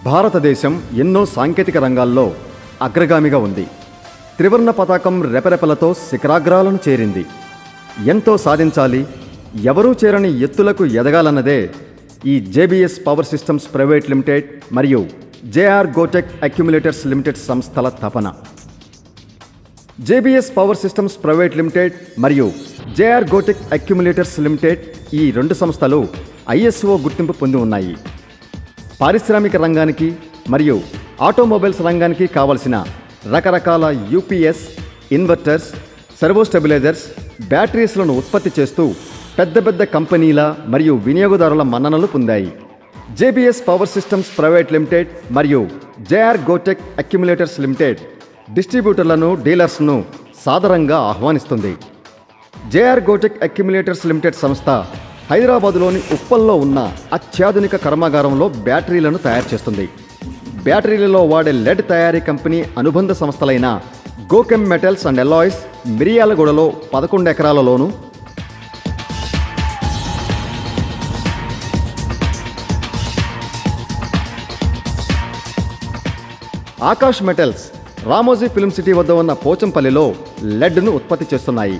భారతదేశం ఎన్నో సాంకేతిక రంగాల్లో అగ్రగామిగా ఉంది త్రివర్ణ పతాకం రెపరెపలతో శిఖరాగ్రాలను చేరింది ఎంతో సాధించాలి ఎవరూ చేరని ఎత్తులకు ఎదగాలన్నదే ఈ JBS power systems private limited మరియు జేఆర్ గోటెక్ అక్యుములేటర్స్ లిమిటెడ్ సంస్థల తపన JBS power systems private limited మరియు జేఆర్ గోటెక్ అక్యుములేటర్స్ లిమిటెడ్ ఈ రెండు సంస్థలు ఐఎస్ఓ గుర్తింపు పొంది ఉన్నాయి పారిశ్రామిక రంగానికి మరియు ఆటోమొబైల్స్ రంగానికి కావలసిన రకరకాల యూపీఎస్ ఇన్వర్టర్స్ సర్వో స్టెబిలైజర్స్ బ్యాటరీస్లను ఉత్పత్తి చేస్తూ పెద్ద పెద్ద కంపెనీల మరియు వినియోగదారుల మన్ననలు పొందాయి JBS power systems private limited మరియు జేఆర్ గోటెక్ అక్యుములేటర్స్ లిమిటెడ్ డిస్ట్రిబ్యూటర్లను డీలర్స్ను సాదరంగా ఆహ్వానిస్తుంది జేఆర్ గోటెక్ అక్యుములేటర్స్ లిమిటెడ్ సంస్థ హైదరాబాదులోని ఉప్పల్లో ఉన్న అత్యాధునిక కర్మాగారంలో బ్యాటరీలను తయారు చేస్తుంది బ్యాటరీలలో వాడే లెడ్ తయారీ కంపెనీ అనుబంధ సంస్థలైన గోకెమ్ మెటల్స్ అండ్ ఎలాయిస్ మిరియాలగూడలో పదకొండు ఎకరాలలోను Akash metals Ramoji film city వద్ద ఉన్న పోచంపల్లిలో లెడ్ను ఉత్పత్తి చేస్తున్నాయి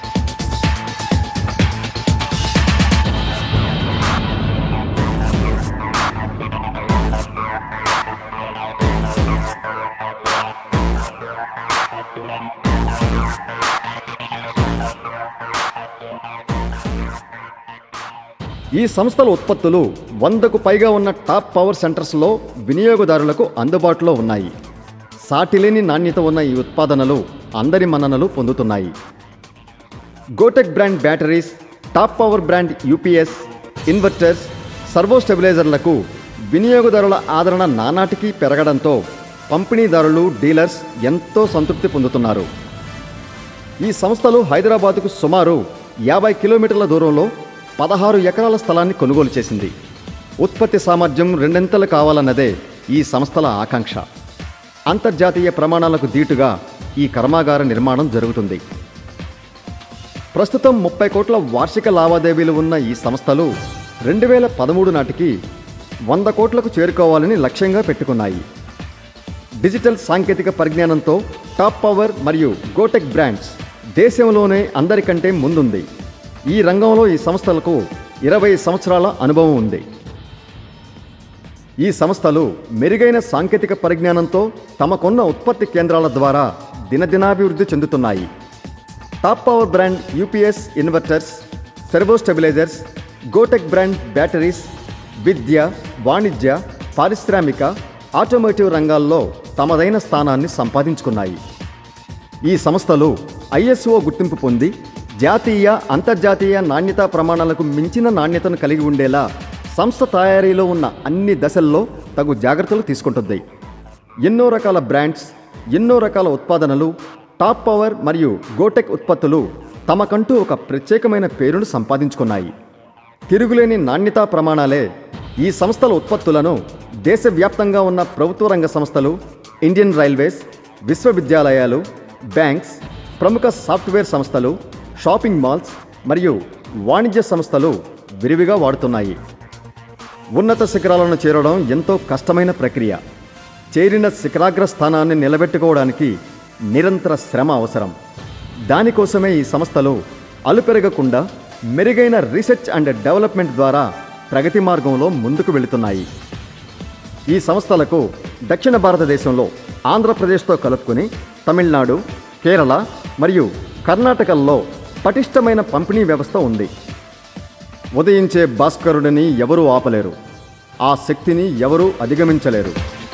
ఈ సంస్థల ఉత్పత్తులు వందకు పైగా ఉన్న టాప్ పవర్ సెంటర్స్లో వినియోగదారులకు అందుబాటులో ఉన్నాయి సాటిలేని నాణ్యత ఉన్న ఈ ఉత్పాదనలు అందరి మన్ననలు పొందుతున్నాయి Gotek brand batteries top power brand UPS inverters servo స్టెబిలైజర్లకు వినియోగదారుల ఆదరణ నానాటికి పెరగడంతో పంపిణీదారులు డీలర్స్ ఎంతో సంతృప్తి పొందుతున్నారు ఈ సంస్థలు హైదరాబాదుకు సుమారు యాభై కిలోమీటర్ల దూరంలో పదహారు ఎకరాల స్థలాన్ని కొనుగోలు చేసింది ఉత్పత్తి సామర్థ్యం రెండింతలు కావాలన్నదే ఈ సంస్థల ఆకాంక్ష అంతర్జాతీయ ప్రమాణాలకు దీటుగా ఈ కర్మాగార నిర్మాణం జరుగుతుంది ప్రస్తుతం ముప్పై కోట్ల వార్షిక లావాదేవీలు ఉన్న ఈ సంస్థలు రెండు వేల పదమూడు నాటికి వంద కోట్లకు చేరుకోవాలని లక్ష్యంగా పెట్టుకున్నాయి డిజిటల్ సాంకేతిక పరిజ్ఞానంతో టాప్ పవర్ మరియు గోటెక్ బ్రాండ్స్ దేశంలోనే అందరికంటే ముందుంది ఈ రంగంలో ఈ సంస్థలకు ఇరవై సంవత్సరాల అనుభవం ఉంది ఈ సంస్థలు మెరుగైన సాంకేతిక పరిజ్ఞానంతో తమకున్న ఉత్పత్తి కేంద్రాల ద్వారా దినదినాభివృద్ధి చెందుతున్నాయి top power brand UPS inverters servo stabilisers Gotek brand batteries విద్య వాణిజ్య పారిశ్రామిక ఆటోమోటివ్ రంగాల్లో తమదైన స్థానాన్ని సంపాదించుకున్నాయి ఈ సంస్థలు ఐఎస్ఓ గుర్తింపు పొంది జాతీయ అంతర్జాతీయ నాణ్యతా ప్రమాణాలకు మించిన నాణ్యతను కలిగి ఉండేలా సంస్థ తయారీలో ఉన్న అన్ని దశల్లో తగు జాగ్రత్తలు తీసుకుంటుంది ఎన్నో రకాల బ్రాండ్స్ ఎన్నో రకాల ఉత్పాదనలు టాప్ పవర్ మరియు గోటెక్ ఉత్పత్తులు తమకంటూ ఒక ప్రత్యేకమైన పేరును సంపాదించుకున్నాయి తిరుగులేని నాణ్యతా ప్రమాణాలే ఈ సంస్థల ఉత్పత్తులను దేశవ్యాప్తంగా ఉన్న ప్రభుత్వ రంగ సంస్థలు ఇండియన్ రైల్వేస్ విశ్వవిద్యాలయాలు బ్యాంక్స్ ప్రముఖ సాఫ్ట్వేర్ సంస్థలు షాపింగ్ మాల్స్ మరియు వాణిజ్య సంస్థలు విరివిగా వాడుతున్నాయి ఉన్నత శిఖరాలను చేరడం ఎంతో కష్టమైన ప్రక్రియ చేరిన శిఖరాగ్ర స్థానాన్ని నిలబెట్టుకోవడానికి నిరంతర శ్రమ అవసరం దానికోసమే ఈ సంస్థలు అలుపెరగకుండా మెరుగైన రీసెర్చ్ అండ్ డెవలప్మెంట్ ద్వారా ప్రగతి మార్గంలో ముందుకు వెళుతున్నాయి ఈ సంస్థలకు దక్షిణ భారతదేశంలో ఆంధ్రప్రదేశ్తో కలుపుకొని తమిళనాడు కేరళ మరియు కర్ణాటకల్లో పటిష్టమైన పంపిణీ వ్యవస్థ ఉంది ఉదయించే భాస్కరుడిని ఎవరూ ఆపలేరు ఆ శక్తిని ఎవరూ అధిగమించలేరు